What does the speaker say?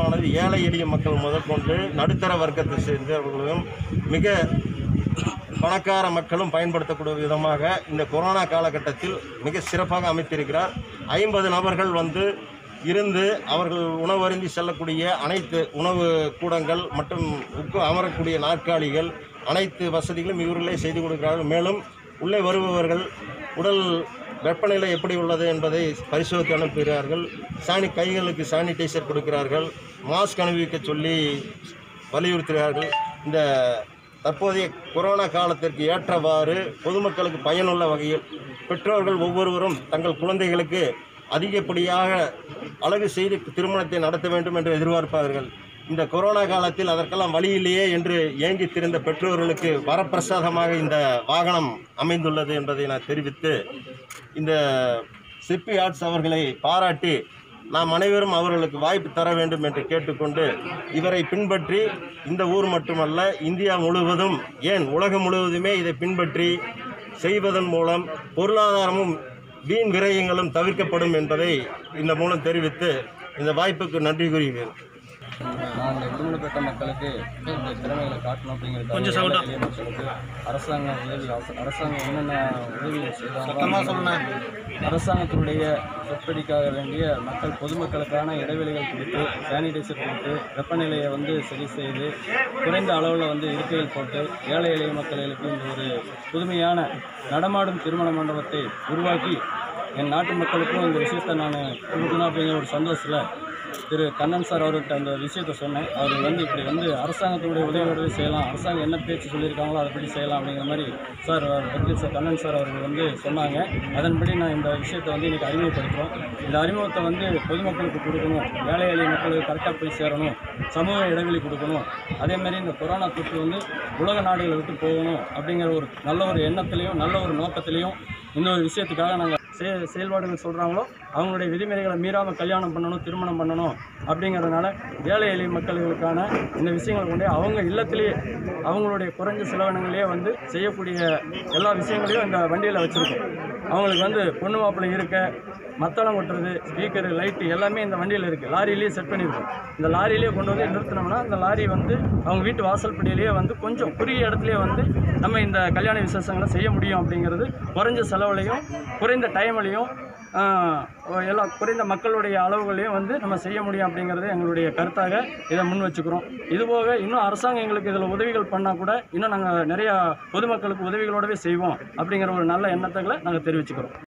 தீர்மானமானது ஏழை எளிய மக்கள் முதற்கொண்டு நடுத்தர வர்க்கத்தை சேர்ந்தவர்களும் மிக பணக்கார மக்களும் பயன்படுத்தக்கூடிய விதமாக இந்த கொரோனா காலகட்டத்தில் மிக சிறப்பாக அமைத்திருக்கிறார் ஐம்பது நபர்கள் வந்து இருந்து அவர்கள் உணவருந்தி செல்லக்கூடிய அனைத்து உணவு கூடங்கள் மற்றும் உட்கு அமரக்கூடிய நாற்காலிகள் அனைத்து வசதிகளும் இவர்களே செய்து கொடுக்கிறார்கள் மேலும் உள்ளே வருபவர்கள் உடல் வெப்பநிலை எப்படி உள்ளது என்பதை பரிசோதித்து அனுப்புகிறார்கள் சானி கைகளுக்கு சானிடைசர் கொடுக்கிறார்கள் மாஸ்க் அணிவிக்க சொல்லி வலியுறுத்துகிறார்கள் இந்த தற்போதைய கொரோனா காலத்திற்கு ஏற்றவாறு பொதுமக்களுக்கு பயனுள்ள வகையில் பெற்றோர்கள் ஒவ்வொருவரும் தங்கள் குழந்தைகளுக்கு அதிகப்படியாக அழகு செய்து திருமணத்தை நடத்த வேண்டும் என்று எதிர்பார்ப்பார்கள் இந்த கொரோனா காலத்தில் அதற்கெல்லாம் வழி இல்லையே என்று ஏங்கி திரிந்த பெற்றோர்களுக்கு வரப்பிரசாதமாக இந்த வாகனம் அமைந்துள்ளது என்பதை நான் தெரிவித்து இந்த சிற்பி ஆர்ட்ஸ் அவர்களை பாராட்டி நாம் அனைவரும் அவர்களுக்கு வாய்ப்பு தர வேண்டும் என்று கேட்டுக்கொண்டு இவரை பின்பற்றி இந்த ஊர் மட்டுமல்ல இந்தியா முழுவதும் ஏன் உலகம் முழுவதுமே இதை பின்பற்றி செய்வதன் மூலம் பொருளாதாரமும் வீண் விரயங்களும் தவிர்க்கப்படும் என்பதை இந்த மூலம் தெரிவித்து இந்த வாய்ப்புக்கு நன்றி கூறுகிறேன் நான் இந்த விடுமுறைப்பட்ட மக்களுக்கு இந்த திறமைகளை காட்டணும் அப்படிங்கிறதுக்காக ஏழை எளிய மக்களுக்கு அரசாங்கம் உதவி அரச- அரசாங்கம் என்னென்ன உதவிகள் செய்தாங்க அரசாங்கத்தினுடைய சொற்படிக்காக வேண்டிய மக்கள் பொதுமக்களுக்கான இடைவெளிகள் கொடுத்து சானிடைசர் கொடுத்து வெப்பநிலையை வந்து சரி செய்து குறைந்த அளவில் வந்து இருக்கைகள் போட்டு ஏழை எளிய மக்களுக்கு இந்த ஒரு புதுமையான நடமாடும் திருமண மண்டபத்தை உருவாக்கி என் நாட்டு மக்களுக்கும் இந்த விஷயத்தை நான் கொடுக்கணும் அப்படிங்கிற ஒரு சந்தோஷத்தில் திரு கண்ணன் சார் அவர்கிட்ட அந்த விஷயத்தை சொன்னேன் அவர் வந்து இப்படி வந்து அரசாங்கத்தினுடைய உதவியோடவே செய்யலாம் அரசாங்கம் என்ன பேச்சு சொல்லியிருக்காங்களோ அதைப்படி செய்யலாம் அப்படிங்கிற மாதிரி சார் வக்கீல் சார் கண்ணன் சார் அவர்கள் வந்து சொன்னாங்க அதன்படி நான் இந்த விஷயத்தை வந்து இன்னைக்கு அறிமுகப்படுத்துகிறோம் இந்த அறிமுகத்தை வந்து பொதுமக்களுக்கு கொடுக்கணும் ஏழை எளிய மக்களுக்கு கரெக்டாக போய் சேரணும் சமூக இடைவெளி கொடுக்கணும் அதே மாதிரி இந்த கொரோனா தொற்று வந்து உலக நாடுகளை விட்டு போகணும் அப்படிங்கிற ஒரு நல்ல ஒரு எண்ணத்திலையும் நல்ல ஒரு நோக்கத்திலையும் இன்னொரு விஷயத்துக்காக நாங்கள் செய செயல்பாடுகள் சொல்கிறாங்களோ அவங்களுடைய விதிமுறைகளை மீறாமல் கல்யாணம் பண்ணணும் திருமணம் பண்ணணும் அப்படிங்கிறதுனால ஏழை எளிய மக்களுக்கான இந்த விஷயங்களை கொண்டு அவங்க இல்லத்திலேயே அவங்களுடைய குறைஞ்ச செலவினங்களே வந்து செய்யக்கூடிய எல்லா விஷயங்களையும் இந்த வண்டியில் வச்சுருக்கோம் அவங்களுக்கு வந்து பொண்ணு மாப்பிள்ளை இருக்க மத்தளம் கொட்டுறது ஸ்பீக்கரு லைட்டு எல்லாமே இந்த வண்டியில் இருக்குது லாரியிலேயே செட் பண்ணியிருக்கோம் இந்த லாரியிலேயே கொண்டு வந்து நிறுத்தினோம்னா இந்த லாரி வந்து அவங்க வீட்டு வாசல்படியிலேயே வந்து கொஞ்சம் குறுகிய இடத்துலயே வந்து நம்ம இந்த கல்யாண விசேஷங்களை செய்ய முடியும் அப்படிங்கிறது குறைஞ்ச செலவுலையும் குறைந்த டைம்லையும் எல்லா குறைந்த மக்களுடைய அளவுகளையும் வந்து நம்ம செய்ய முடியும் அப்படிங்கிறது எங்களுடைய கருத்தாக இதை முன் வச்சுக்கிறோம் இதுபோக இன்னும் அரசாங்கம் எங்களுக்கு இதில் உதவிகள் பண்ணால் கூட இன்னும் நாங்கள் நிறையா பொதுமக்களுக்கு உதவிகளோடவே செய்வோம் அப்படிங்கிற ஒரு நல்ல எண்ணத்தை நாங்கள் தெரிவிச்சுக்கிறோம்